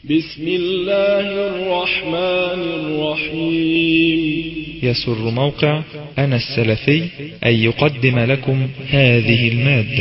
بسم الله الرحمن الرحيم يسر موقع أنا السلفي أن يقدم لكم هذه المادة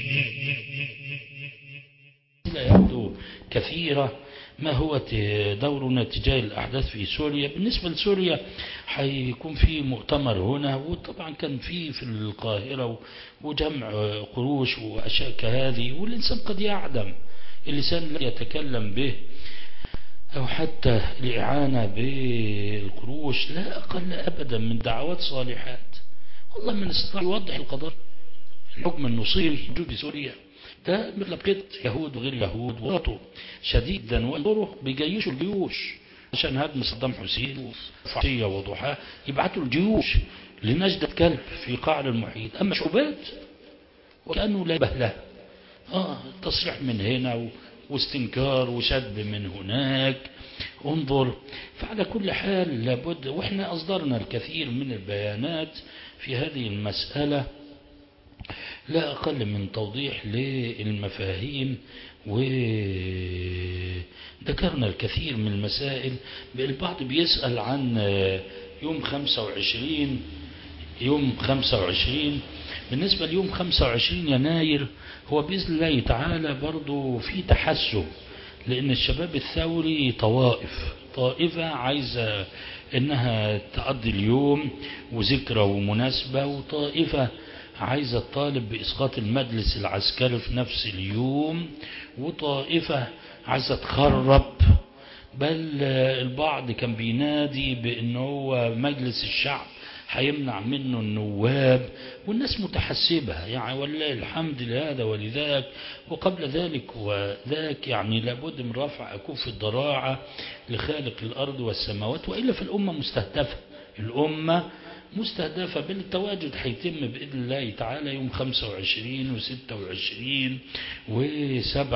يبدو كثيرة ما هو دورنا تجاه الأحداث في سوريا بالنسبة لسوريا حيكون في مؤتمر هنا وطبعا كان في في القاهرة وجمع قروش وأشياء كهذه والإنسان قد يعدم اللسان لا يتكلم به أو حتى الإعانة بالقروش لا أقل أبدا من دعوات صالحات والله من استطاع يوضح القضاء الحكم النصيري موجود في سوريا ده مثل بقيت يهود وغير يهود وغلطوا شديدا وانظروا بيجيشوا الجيوش عشان هدم صدام حسين وفعشية وضحاه يبعتوا الجيوش لنجدة كلب في قاع المحيط أما شعوبات وكأنه لا بهله آه تصريح من هنا و... واستنكار وشد من هناك انظر فعلى كل حال لابد واحنا أصدرنا الكثير من البيانات في هذه المسألة لا أقل من توضيح للمفاهيم وذكرنا الكثير من المسائل البعض بيسأل عن يوم 25 يوم 25 بالنسبة ليوم 25 يناير هو بإذن الله تعالى برضو في تحسب لأن الشباب الثوري طوائف طائفة عايزة إنها تقضي اليوم وذكرى ومناسبة وطائفة عايزة الطالب بإسقاط المجلس العسكري في نفس اليوم وطائفة عايزة تخرب بل البعض كان بينادي بأنه هو مجلس الشعب هيمنع منه النواب والناس متحسبة يعني والله الحمد لهذا ولذاك وقبل ذلك وذاك يعني لابد من رفع أكف الضراعة لخالق الأرض والسماوات وإلا في الأمة مستهدفة الأمة مستهدفة بالتواجد هيتم بإذن الله تعالى يوم 25 و26 و7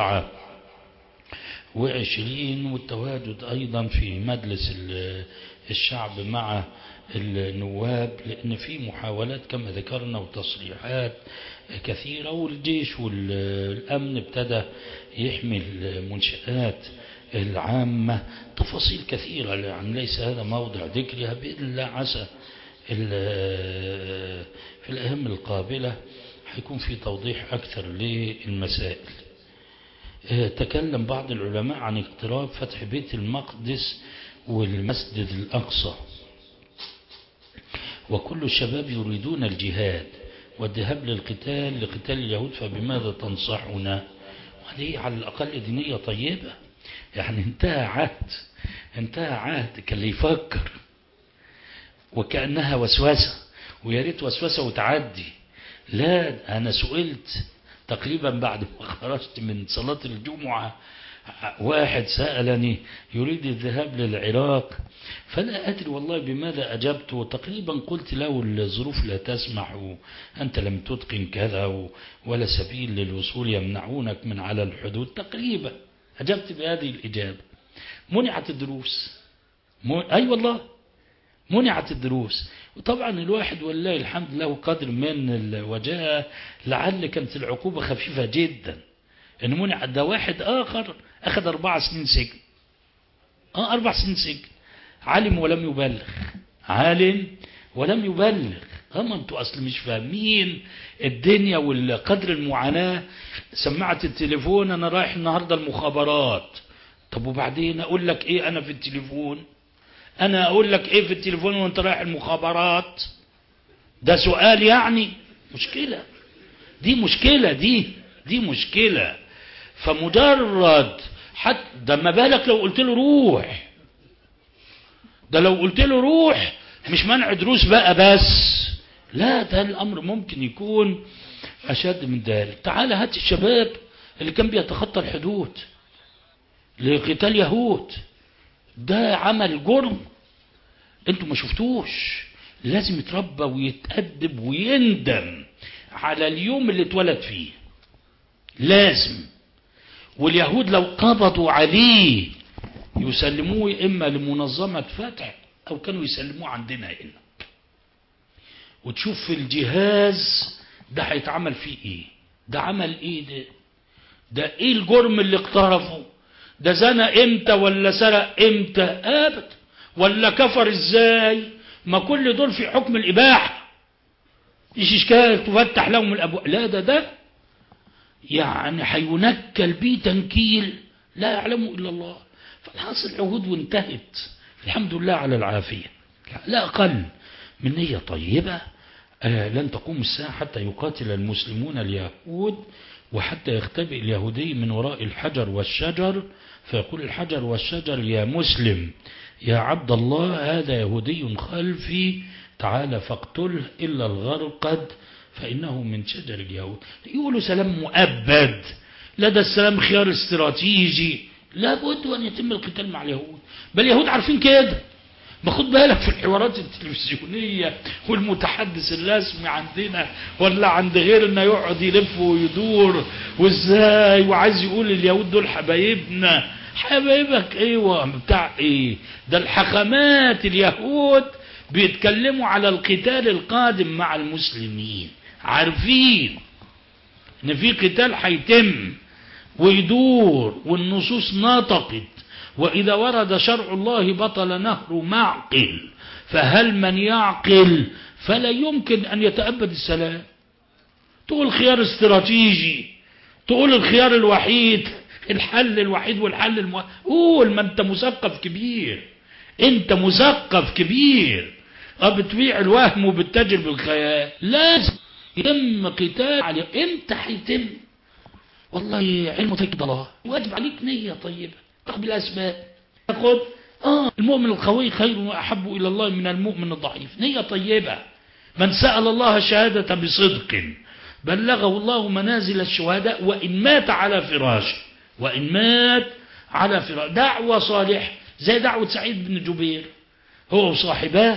وعشرين والتواجد أيضا في مجلس الشعب مع النواب لأن في محاولات كما ذكرنا وتصريحات كثيرة والجيش والأمن ابتدى يحمي المنشآت العامة تفاصيل كثيرة يعني ليس هذا موضع ذكرها بإذن الله عسى في الأهم القابلة هيكون في توضيح أكثر للمسائل تكلم بعض العلماء عن اقتراب فتح بيت المقدس والمسجد الأقصى وكل الشباب يريدون الجهاد والذهاب للقتال لقتال اليهود فبماذا تنصحنا وهذه على الأقل دينية طيبة يعني انتهى عهد انتهى عهد كان اللي يفكر وكأنها وسوسة ويا ريت وسوسة وتعدي لا أنا سئلت تقريبا بعد ما خرجت من صلاة الجمعة واحد سألني يريد الذهاب للعراق فلا أدري والله بماذا أجبت وتقريبا قلت له الظروف لا تسمح أنت لم تتقن كذا ولا سبيل للوصول يمنعونك من على الحدود تقريبا أجبت بهذه الإجابة منعت الدروس أي أيوة والله منعت الدروس وطبعا الواحد والله الحمد له قدر من الوجاهة لعل كانت العقوبة خفيفة جدا ان منع ده واحد آخر أخذ أربع سنين سجن آه أربع سنين سجن عالم ولم يبلغ عالم ولم يبلغ أما أنتوا أصل مش فاهمين الدنيا والقدر المعاناة سمعت التليفون أنا رايح النهاردة المخابرات طب وبعدين أقول لك إيه أنا في التليفون أنا أقول لك إيه في التليفون وأنت رايح المخابرات ده سؤال يعني مشكلة دي مشكلة دي دي مشكلة فمجرد حتى ده ما بالك لو قلت له روح ده لو قلت له روح مش منع دروس بقى بس لا ده الأمر ممكن يكون أشد من ذلك تعال هات الشباب اللي كان بيتخطى الحدود لقتال يهود ده عمل جرم انتوا ما شفتوش لازم يتربى ويتأدب ويندم على اليوم اللي اتولد فيه لازم واليهود لو قبضوا عليه يسلموه إما لمنظمة فتح أو كانوا يسلموه عندنا هنا وتشوف في الجهاز ده هيتعمل فيه ايه ده عمل ايه ده ده ايه الجرم اللي اقترفه ده زنى امتى ولا سرق امتى ابدا ولا كفر ازاي ما كل دول في حكم الاباحه ايش اشكال تفتح لهم الابواب لا ده ده يعني هينكل بيه تنكيل لا يعلمه الا الله فالحاصل عهود وانتهت الحمد لله على العافيه لا اقل من نيه طيبه آه لن تقوم الساعه حتى يقاتل المسلمون اليهود وحتى يختبئ اليهودي من وراء الحجر والشجر فيقول الحجر والشجر يا مسلم يا عبد الله هذا يهودي خلفي تعال فاقتله إلا الغرقد فإنه من شجر اليهود يقولوا سلام مؤبد لا ده السلام خيار استراتيجي لابد أن يتم القتال مع اليهود بل اليهود عارفين كده ما خد بالك في الحوارات التلفزيونية والمتحدث الرسمي عندنا ولا عند غيرنا يقعد يلف ويدور وازاي وعايز يقول اليهود دول حبايبنا حبايبك ايوه بتاع ايه ده الحكمات اليهود بيتكلموا على القتال القادم مع المسلمين عارفين ان في قتال هيتم ويدور والنصوص نطقت وإذا ورد شرع الله بطل نهر معقل فهل من يعقل فلا يمكن أن يتأبد السلام تقول خيار استراتيجي تقول الخيار الوحيد الحل الوحيد والحل المو... قول ما انت مثقف كبير انت مثقف كبير اه بتبيع الوهم وبتتاجر بالخيال لازم يتم قتال عليه امتى هيتم والله علم فيك الله واجب عليك نية طيبة تاخد بالاسباب تاخد اه المؤمن القوي خير واحب الى الله من المؤمن الضعيف نية طيبة من سأل الله الشهادة بصدق بلغه الله منازل الشهداء وإن مات على فراشه وإن مات على فراشه دعوة صالحة زي دعوة سعيد بن جبير هو وصاحباه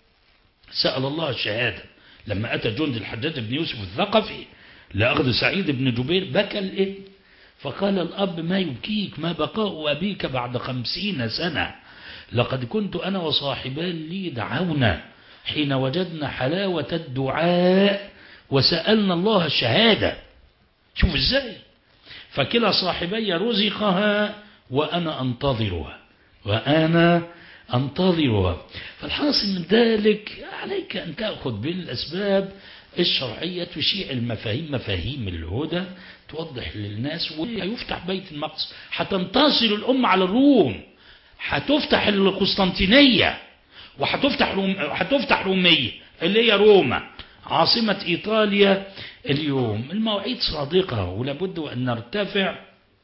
سأل الله الشهادة لما أتى جند الحجاج بن يوسف الثقفي لأخذ سعيد بن جبير بكى الابن فقال الأب ما يبكيك ما بقاء أبيك بعد خمسين سنة لقد كنت أنا وصاحبان لي دعونا حين وجدنا حلاوة الدعاء وسألنا الله الشهادة شوف ازاي فكلا صاحبي رزقها وأنا أنتظرها وأنا أنتظرها فالحاصل من ذلك عليك أن تأخذ بالأسباب الشرعية تشيع المفاهيم مفاهيم الهدى توضح للناس ويفتح بيت المقدس هتنتصر الأمة على الروم هتفتح القسطنطينية وهتفتح روم هتفتح رومية اللي هي روما عاصمة إيطاليا اليوم المواعيد صادقة ولابد أن نرتفع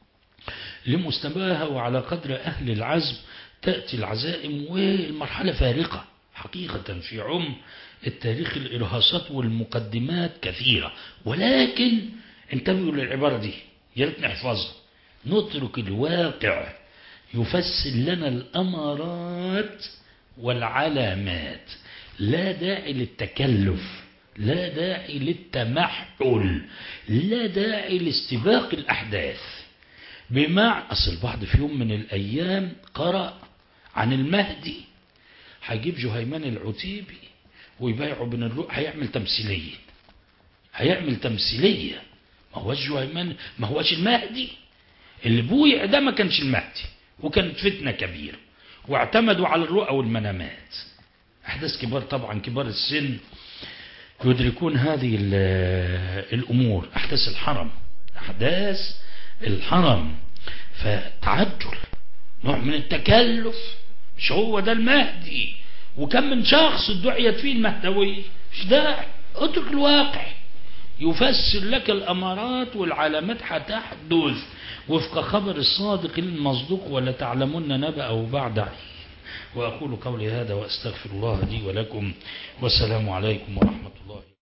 لمستواها وعلى قدر أهل العزم تأتي العزائم والمرحلة فارقة حقيقة في عم التاريخ الإرهاصات والمقدمات كثيرة ولكن انتبهوا للعبارة دي يا ريت نحفظها نترك الواقع يفسر لنا الأمارات والعلامات لا داعي للتكلف لا داعي للتمحل لا داعي لاستباق الأحداث بمعنى أصل البعض في يوم من الأيام قرأ عن المهدي هيجيب جهيمان العتيبي ويبايعه بين الروح هيعمل تمثيلية هيعمل تمثيلية ما هوش جهيمان ما هوش المهدي اللي بويع ده ما كانش المهدي وكانت فتنة كبيرة واعتمدوا على الرؤى والمنامات أحداث كبار طبعا كبار السن يدركون هذه الأمور أحداث الحرم أحداث الحرم فتعجل نوع من التكلف مش هو ده المهدي وكم من شخص دعيت فيه المهدوية مش داعي اترك الواقع يفسر لك الأمارات والعلامات هتحدث وفق خبر الصادق المصدوق ولا تعلمن نبأه بعد حين وأقول قولي هذا وأستغفر الله لي ولكم والسلام عليكم ورحمة الله